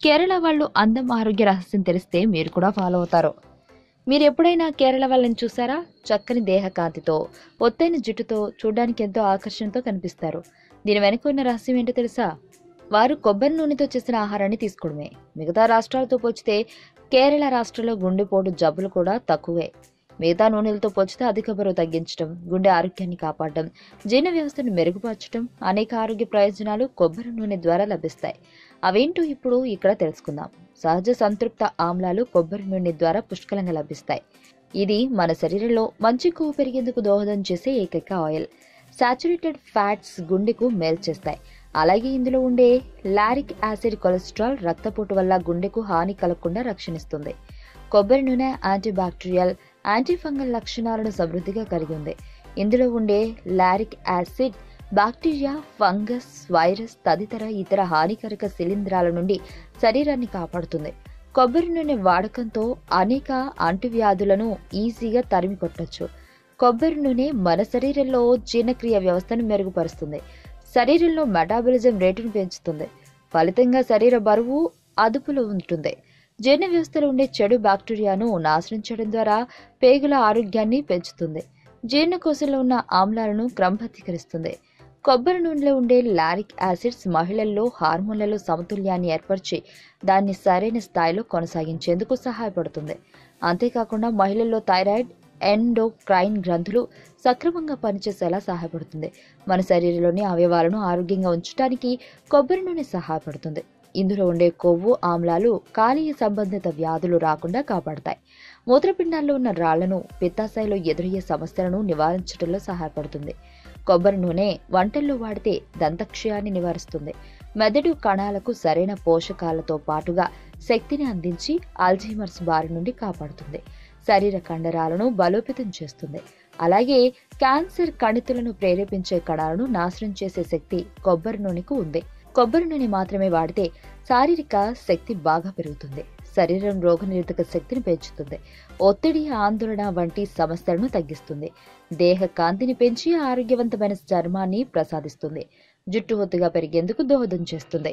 కేరళ వాళ్ళు అందం ఆరోగ్య రహస్యం తెలిస్తే మీరు కూడా ఫాలో అవుతారు మీరు ఎప్పుడైనా కేరళ వాళ్ళని చూసారా చక్కని దేహ కాంతితో ఒత్తైన జుట్టుతో చూడడానికి ఎంతో ఆకర్షణతో కనిపిస్తారు దీని వెనుక ఉన్న రహస్యం ఏంటో తెలుసా వారు కొబ్బరి నూనెతో చేసిన ఆహారాన్ని తీసుకోవడమే మిగతా రాష్ట్రాలతో పోల్చితే కేరళ రాష్ట్రంలో గుండెపోటు జబ్బులు కూడా తక్కువే మిగతా నూనెలతో పోల్చితే అధిక బరువు తగ్గించడం గుండె ఆరోగ్యాన్ని కాపాడడం జీర్ణ వ్యవస్థను మెరుగుపరచడం అనేక ఆరోగ్య ప్రయోజనాలు కొబ్బరి నూనె ద్వారా లభిస్తాయి అవేంటో ఇప్పుడు ఇక్కడ తెలుసుకుందాం సహజ సంతృప్త ఆమ్లాలు కొబ్బరి నూనె ద్వారా పుష్కలంగా లభిస్తాయి ఇది మన శరీరంలో మంచి కొవ్వు పెరిగేందుకు దోహదం చేసే ఏకైక ఆయిల్ సాచురేటెడ్ ఫ్యాట్స్ గుండెకు మేలు చేస్తాయి అలాగే ఇందులో ఉండే లారిక్ యాసిడ్ కొలెస్ట్రాల్ రక్తపోటు వల్ల గుండెకు హాని కలగకుండా రక్షణిస్తుంది కొబ్బరి నూనె యాంటీబాక్టీరియల్ యాంటీఫంగల్ లక్షణాలను సమృద్ధిగా కలిగి ఉంది ఇందులో ఉండే lauric acid bacteria fungus virus తదితర ఇతర హానికరక శిలీంధ్రాల నుండి శరీరాన్ని కాపాడుతుంది కొబ్బరి నూనె వాడకంతో అనేక అంటువ్యాధులను ఈజీగా తరిమి కొట్టొచ్చు కొబ్బరి నూనె మన శరీరంలో జీర్ణక్రియ వ్యవస్థను మెరుగుపరుస్తుంది శరీరంలో మెటాబలిజం రేటును పెంచుతుంది ఫలితంగా శరీర బరువు అదుపులో ఉంటుంది జీర్ణ వ్యవస్థలో ఉండే చెడు బ్యాక్టీరియాను నాశనం చేయడం ద్వారా పేగుల ఆరోగ్యాన్ని పెంచుతుంది జీర్ణకోశంలో ఉన్న ఆమ్లాలను క్రమబద్ధీకరిస్తుంది కొబ్బరి నూనెలో ఉండే లారిక్ యాసిడ్స్ మహిళల్లో హార్మోన్లలో సమతుల్యాన్ని ఏర్పరిచి దాన్ని సరైన స్థాయిలో కొనసాగించేందుకు సహాయపడుతుంది అంతేకాకుండా మహిళల్లో థైరాయిడ్ ఎండోక్రైన్ గ్రంథులు సక్రమంగా పనిచేసేలా సహాయపడుతుంది మన శరీరంలోని అవయవాలను ఆరోగ్యంగా ఉంచడానికి కొబ్బరి నూనె సహాయపడుతుంది ఇందులో ఉండే కొవ్వు ఆమ్లాలు కాలీయ సంబంధిత వ్యాధులు రాకుండా కాపాడతాయి మూత్రపిండాల్లో ఉన్న రాళ్లను పిత్తాశయంలో ఎదురయ్యే సమస్యలను నివారించడంలో సహాయపడుతుంది కొబ్బరి నూనె వంటల్లో వాడితే దంతక్షయాన్ని నివారిస్తుంది మెదడు కణాలకు సరైన పోషకాలతో పాటుగా శక్తిని అందించి ఆల్జీమర్స్ బారి నుండి కాపాడుతుంది శరీర కండరాలను బలోపేతం చేస్తుంది అలాగే క్యాన్సర్ కణితులను ప్రేరేపించే కణాలను నాశనం చేసే శక్తి కొబ్బరి నూనెకు ఉంది కొబ్బరి నూనె మాత్రమే వాడితే శారీరక శక్తి బాగా పెరుగుతుంది శరీరం రోగనిరోధక శక్తిని పెంచుతుంది ఒత్తిడి ఆందోళన వంటి సమస్యలను తగ్గిస్తుంది దేహ కాంతిని పెంచి ఆరోగ్యవంతమైన చర్మాన్ని ప్రసాదిస్తుంది జుట్టు ఒత్తుగా పెరిగేందుకు దోహదం చేస్తుంది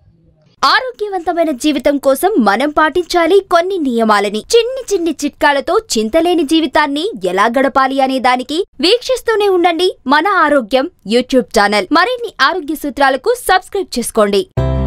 ఆరోగ్యవంతమైన జీవితం కోసం మనం పాటించాలి కొన్ని నియమాలని చిన్ని చిన్ని చిట్కాలతో చింతలేని జీవితాన్ని ఎలా గడపాలి అనే దానికి వీక్షిస్తూనే ఉండండి మన ఆరోగ్యం యూట్యూబ్ ఛానల్ మరిన్ని ఆరోగ్య సూత్రాలకు సబ్స్క్రైబ్ చేసుకోండి